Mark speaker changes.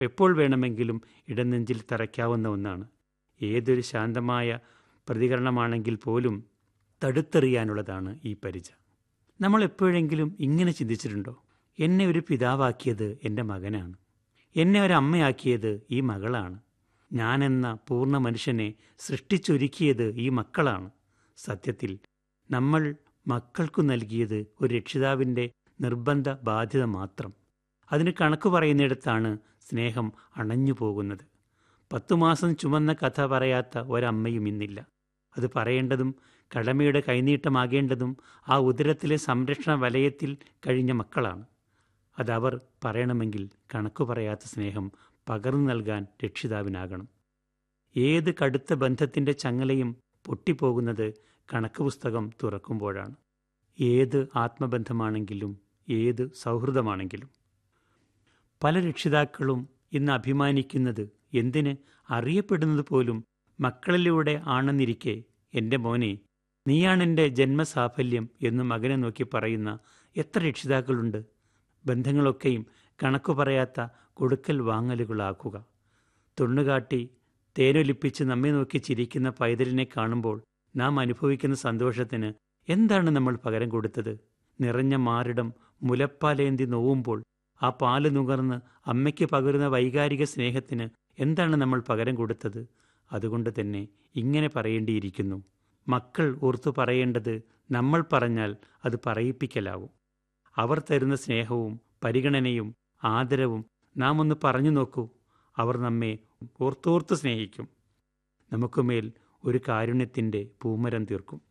Speaker 1: എപ്പോൾ വേണമെങ്കിലും ഇടനെഞ്ചിൽ തറയ്ക്കാവുന്ന ഒന്നാണ് ഏതൊരു ശാന്തമായ പ്രതികരണമാണെങ്കിൽ പോലും തടുത്തെറിയാനുള്ളതാണ് ഈ പരിച നമ്മൾ എപ്പോഴെങ്കിലും ഇങ്ങനെ ചിന്തിച്ചിട്ടുണ്ടോ എന്നെ ഒരു പിതാവാക്കിയത് എൻ്റെ മകനാണ് എന്നെ ഒരു അമ്മയാക്കിയത് ഈ മകളാണ് ഞാനെന്ന പൂർണ്ണ മനുഷ്യനെ സൃഷ്ടിച്ചൊരുക്കിയത് ഈ മക്കളാണ് സത്യത്തിൽ നമ്മൾ മക്കൾക്കു നൽകിയത് ഒരു രക്ഷിതാവിൻ്റെ നിർബന്ധ ബാധ്യത മാത്രം അതിന് കണക്ക് പറയുന്നിടത്താണ് സ്നേഹം അണഞ്ഞു പോകുന്നത് പത്തു മാസം ചുമന്ന കഥ പറയാത്ത ഒരമ്മയും ഇന്നില്ല അത് പറയേണ്ടതും കടമയുടെ കൈനീട്ടമാകേണ്ടതും ആ ഉദരത്തിലെ സംരക്ഷണ വലയത്തിൽ കഴിഞ്ഞ മക്കളാണ് അതവർ പറയണമെങ്കിൽ കണക്കു പറയാത്ത സ്നേഹം പകർന്നു നൽകാൻ രക്ഷിതാവിനാകണം ഏത് കടുത്ത ബന്ധത്തിൻ്റെ ചങ്ങലയും പൊട്ടിപ്പോകുന്നത് കണക്ക് പുസ്തകം തുറക്കുമ്പോഴാണ് ഏത് ആത്മബന്ധമാണെങ്കിലും ഏത് സൗഹൃദമാണെങ്കിലും പല രക്ഷിതാക്കളും ഇന്ന് അഭിമാനിക്കുന്നത് എന്തിന് അറിയപ്പെടുന്നത് പോലും മക്കളിലൂടെ ആണെന്നിരിക്കെ എൻ്റെ മോനെ നീയാണെൻ്റെ ജന്മസാഫല്യം എന്ന് മകനെ നോക്കി പറയുന്ന എത്ര രക്ഷിതാക്കളുണ്ട് ബന്ധങ്ങളൊക്കെയും കണക്കു പറയാത്ത കൊടുക്കൽ വാങ്ങലുകളാക്കുക തൊണ്ണുകാട്ടി തേനൊലിപ്പിച്ച് നമ്മെ നോക്കി ചിരിക്കുന്ന പൈതലിനെ കാണുമ്പോൾ നാം അനുഭവിക്കുന്ന സന്തോഷത്തിന് എന്താണ് നമ്മൾ പകരം കൊടുത്തത് നിറഞ്ഞ മാറിടം മുലപ്പാലേന്തി നോവുമ്പോൾ ആ പാല് നുകർന്ന് അമ്മയ്ക്ക് പകരുന്ന വൈകാരിക സ്നേഹത്തിന് എന്താണ് നമ്മൾ പകരം കൊടുത്തത് അതുകൊണ്ട് തന്നെ ഇങ്ങനെ പറയേണ്ടിയിരിക്കുന്നു മക്കൾ ഓർത്തു പറയേണ്ടത് നമ്മൾ പറഞ്ഞാൽ അത് പറയിപ്പിക്കലാവും അവർ തരുന്ന സ്നേഹവും പരിഗണനയും ആദരവും നാം ഒന്ന് പറഞ്ഞു നോക്കൂ അവർ നമ്മെ ഓർത്തോർത്ത് സ്നേഹിക്കും നമുക്കുമേൽ ഒരു കാരുണ്യത്തിൻ്റെ പൂമരം തീർക്കും